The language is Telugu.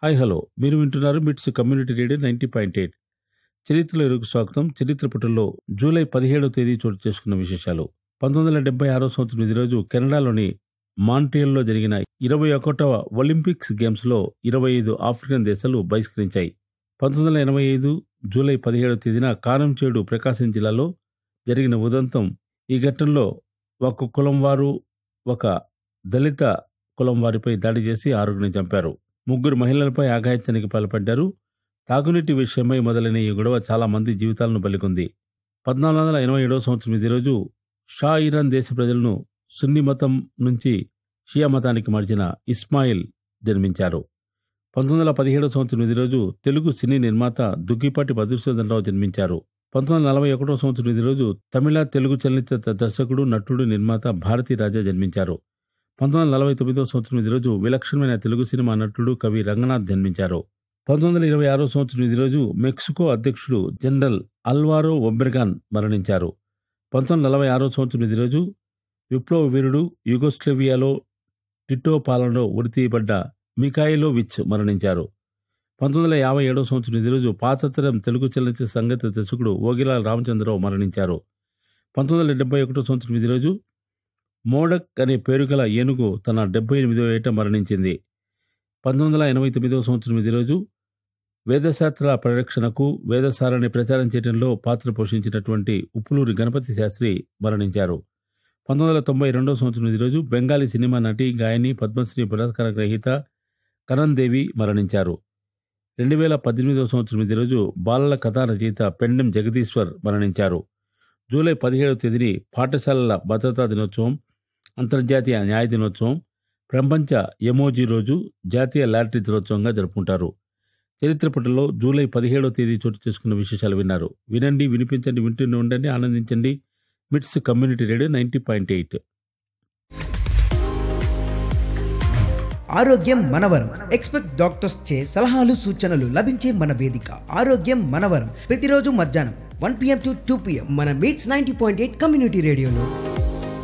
హాయ్ హలో మీరు వింటున్నారు MITS community radio ninety point eight చరిత్రలో ఎరుకు స్వాగతం చరిత్ర పుటల్లో జూలై పదిహేడవ తేదీ చోటు చేసుకున్న విశేషాలు పంతొమ్మిది వందల డెబ్బై ఆరో సంవత్సరం ఇది రోజు కెనడాలోని మాంట్రియల్లో జరిగిన ఇరవై ఒకటవ ఒలింపిక్స్ గేమ్స్లో ఇరవై ఐదు ఆఫ్రికన్ దేశాలు బహిష్కరించాయి పంతొమ్మిది వందల ఎనభై ఐదు జూలై పదిహేడవ తేదీన కారంచేడు ప్రకాశం జిల్లాలో జరిగిన ఉదంతం ఈ ఘట్టంలో ఒక కులం వారు ఒక దళిత కులం వారిపై దాడి చేసి ఆరుగురిని చంపారు ముగ్గురు మహిళలపై ఆఘాయిత్యానికి పాల్పడ్డారు తాగునీటి విషయమై మొదలైన ఈ గొడవ చాలా మంది జీవితాలను బలికొంది పద్నాలుగు వందల ఎనభై ఏడవ సంవత్సరం ఇదే రోజు షా ఇరాన్ దేశ ప్రజలను సున్ని మతం నుంచి షియా మతానికి మార్చిన ఇస్మాయిల్ జన్మించారు పంతొమ్మిది వందల పదిహేడవ సంవత్సరం ఇదే రోజు తెలుగు సినీ నిర్మాత దుగ్గిపాటి మధుసూదన్ రావు జన్మించారు పంతొమ్మిది వందల నలభై ఒకటో సంవత్సరం ఇదే రోజు తమిళ తెలుగు చలనచిత్ర దర్శకుడు నటుడు నిర్మాత భారతీ రాజా జన్మించారు పంతొమ్మిది వందల నలభై తొమ్మిదో సంవత్సరం ఇది రోజు విలక్షణమైన తెలుగు సినిమా నటుడు కవి రంగనాథ్ జన్మించారు పంతొమ్మిది వందల ఇరవై ఆరో సంవత్సరం ఇది రోజు మెక్సికో అధ్యక్షుడు జనరల్ అల్వారో ఒబ్రెగాన్ మరణించారు పంతొమ్మిది వందల నలభై ఆరో సంవత్సరం ఇది రోజు విప్లవ వీరుడు యుగోస్లవియాలో టిటో పాలనలో ఉరితీయబడ్డ మికాయిలో విచ్ మరణించారు పంతొమ్మిది వందల యాభై ఏడో సంవత్సరం ఇది రోజు పాతతరం తెలుగు చలనచిత్ర సంగీత దర్శకుడు ఓగిలాల్ రామచంద్రరావు మరణించారు పంతొమ్మిది వందల డెబ్బై ఒకటో సంవత్సరం ఇది రోజు మోడక్ అనే పేరు గల ఏనుగు తన డెబ్బై ఎనిమిదో ఏట మరణించింది పంతొమ్మిది వందల ఎనభై తొమ్మిదవ సంవత్సరం ఇది రోజు వేదశాస్త్రాల పరిరక్షణకు వేదసారాన్ని ప్రచారం చేయడంలో పాత్ర పోషించినటువంటి ఉప్పులూరి గణపతి శాస్త్రి మరణించారు పంతొమ్మిది వందల తొంభై రెండవ సంవత్సరం ఇది రోజు బెంగాలీ సినిమా నటి గాయని పద్మశ్రీ పురస్కార గ్రహీత కరణ్ దేవి మరణించారు రెండు వేల పద్దెనిమిదవ సంవత్సరం ఇది రోజు బాలల కథా రచయిత పెండెం జగదీశ్వర్ మరణించారు జూలై పదిహేడవ తేదీని పాఠశాలల భద్రతా దినోత్సవం అంతర్జాతీయ న్యాయ దినోత్సవం ప్రపంచ ఎమోజీ రోజు జాతీయ లాటరీ దినోత్సవంగా జరుపుకుంటారు చరిత్ర పుటల్లో జూలై పదిహేడవ తేదీ చోటు చేసుకున్న విశేషాలు విన్నారు వినండి వినిపించండి వింటూనే ఉండండి ఆనందించండి MITS community radio ninety point eight ఆరోగ్యం మనవరం ఎక్స్పెక్ట్ డాక్టర్స్ చే సలహాలు సూచనలు లభించే మన వేదిక ఆరోగ్యం మనవరం ప్రతిరోజు మధ్యాహ్నం one PM to two PM మన MITS ninety point eight community రేడియోలో